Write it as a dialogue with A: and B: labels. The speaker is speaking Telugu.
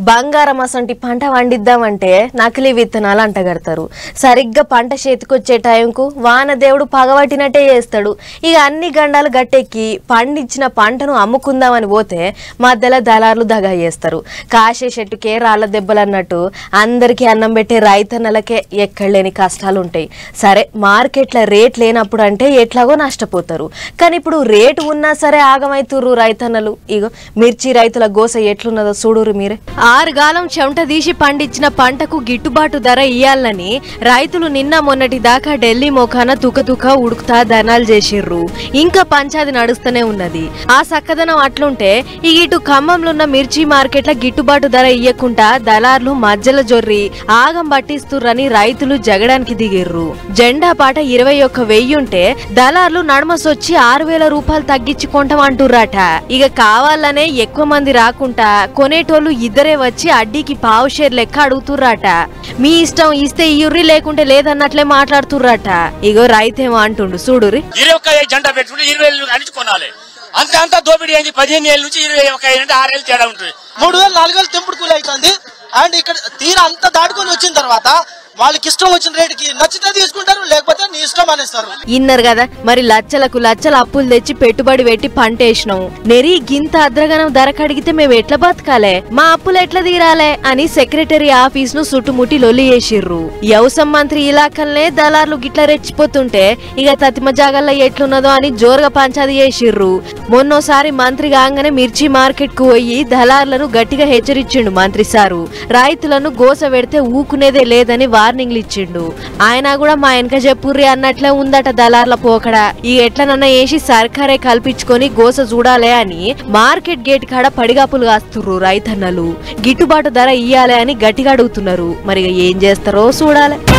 A: బంగారం అసంటి పంట పండిద్దామంటే నకిలీ విత్తనాలు అంటగడతారు సరిగ్గా పంట చేతికొచ్చే టైంకు వానదేవుడు పగబట్టినట్టే చేస్తాడు ఇక అన్ని గండాలు గట్టెక్కి పండించిన పంటను అమ్ముకుందామని పోతే మధ్యలో దళారులు దగా చేస్తారు కాసే చెట్టుకే రాళ్ళ దెబ్బలు అన్నట్టు అందరికీ అన్నం పెట్టే రైతన్నలకే ఎక్కడలేని కష్టాలు ఉంటాయి సరే మార్కెట్ల రేట్ లేనప్పుడు అంటే ఎట్లాగో నష్టపోతారు కానీ ఇప్పుడు రేటు ఉన్నా సరే ఆగమైతుర్రు రైతన్నలు ఇగో మిర్చి రైతుల గోస ఎట్లున్నదో చూడురు మీరే ఆరుగాలం చెమట తీసి పండించిన పంటకు గిట్టుబాటు ధర ఇయ్యాలని రైతులు నిన్న మొన్నటి దాకా ఢిల్లీ మోఖాన తుకతుక ఉడుకుతా ధనాలు చేసిర్రు ఇంకా పంచాది నడుస్తూనే ఉన్నది ఆ సక్కదనం అట్లుంటే ఈ ఇటు ఖమ్మంలో ఉన్న మిర్చి మార్కెట్ల గిట్టుబాటు ధర ఇయ్యకుండా దళార్లు మధ్యలో జొర్రి ఆగం పట్టిస్తుర్రని రైతులు జగడానికి దిగిర్రు జెండా పాట ఇరవై ఒక్క వెయ్యుంటే దళార్లు నడమసొచ్చి ఆరు వేల రూపాయలు తగ్గించి కొంటమంటుర్రట ఇక కావాలనే ఎక్కువ మంది రాకుండా కొనేటోళ్ళు ఇద్దరే వచ్చి అడ్డీకి పావు షేర్ లెక్క అడుగుతుర్రట మీ ఇష్టం ఇస్తే ఇయ్యుర్రి లేకుంటే లేదన్నట్లే మాట్లాడుతుర్రట ఇగో రైతేమో అంటుండు చూడురి
B: ఇరవై ఒక్క జంట పెట్టుకుంటే ఇరవై ఏళ్ళు నుంచి కొనాలి అంత అంతా దోపిడీ అయింది పదిహేను ఏళ్ళ నుంచి ఇరవై ఒక అంటే ఆరేళ్ళు తేడా ఉంటుంది
C: మూడు వేలు నాలుగు వేలు తెంపుడు కూలి అవుతుంది అండ్ ఇక్కడ తీరా అంతా దాటుకొని వచ్చిన తర్వాత వాళ్ళకి ఇష్టం వచ్చిన రేటుకి నచ్చితే తీసుకుంటారు లేకపోతే నీ ఇష్టం అనేస్తారు
A: ఇన్నరు కదా మరి లచ్చలకు లచ్చల అప్పులు తెచ్చి పెట్టుబడి పెట్టి పంట వేసినాం నెరి గింత అద్రగనం ధర కడిగితే మేము ఎట్లా బతకాలే మా అప్పులు ఎట్లా తీరాలే అని సెక్రటరీ ఆఫీస్ ను చుట్టుముట్టి లొల్లి చేసిర్రు వ్యవసాయ మంత్రి ఇలాకల్నే దళార్లు గిట్ల రెచ్చిపోతుంటే ఇక తతిమ జాగల్లో ఎట్లున్నదో అని జోరుగా పంచాది చేసిర్రు మొన్నోసారి మంత్రి కాగానే మిర్చి మార్కెట్ కు పోయి దళార్లను గట్టిగా హెచ్చరించిండు మంత్రి సారు రైతులను గోస పెడితే ఊకునేదే లేదని వార్నింగ్లు ఇచ్చిండు ఆయన కూడా మా వెనక చెప్పుర్రి అన్నట్లే ఉందట దళార్ల పోకడ ఈ ఎట్లనన్నా వేసి సర్కారే కల్పించుకొని గోస చూడాలే అని మార్కెట్ గేట్ కాడ పడిగాపులు కాస్తుర్రు రైతన్నలు గిట్టుబాటు ధర ఇయ్యాలే అని గట్టిగా అడుగుతున్నారు మరి ఇక ఏం చేస్తారో చూడాలి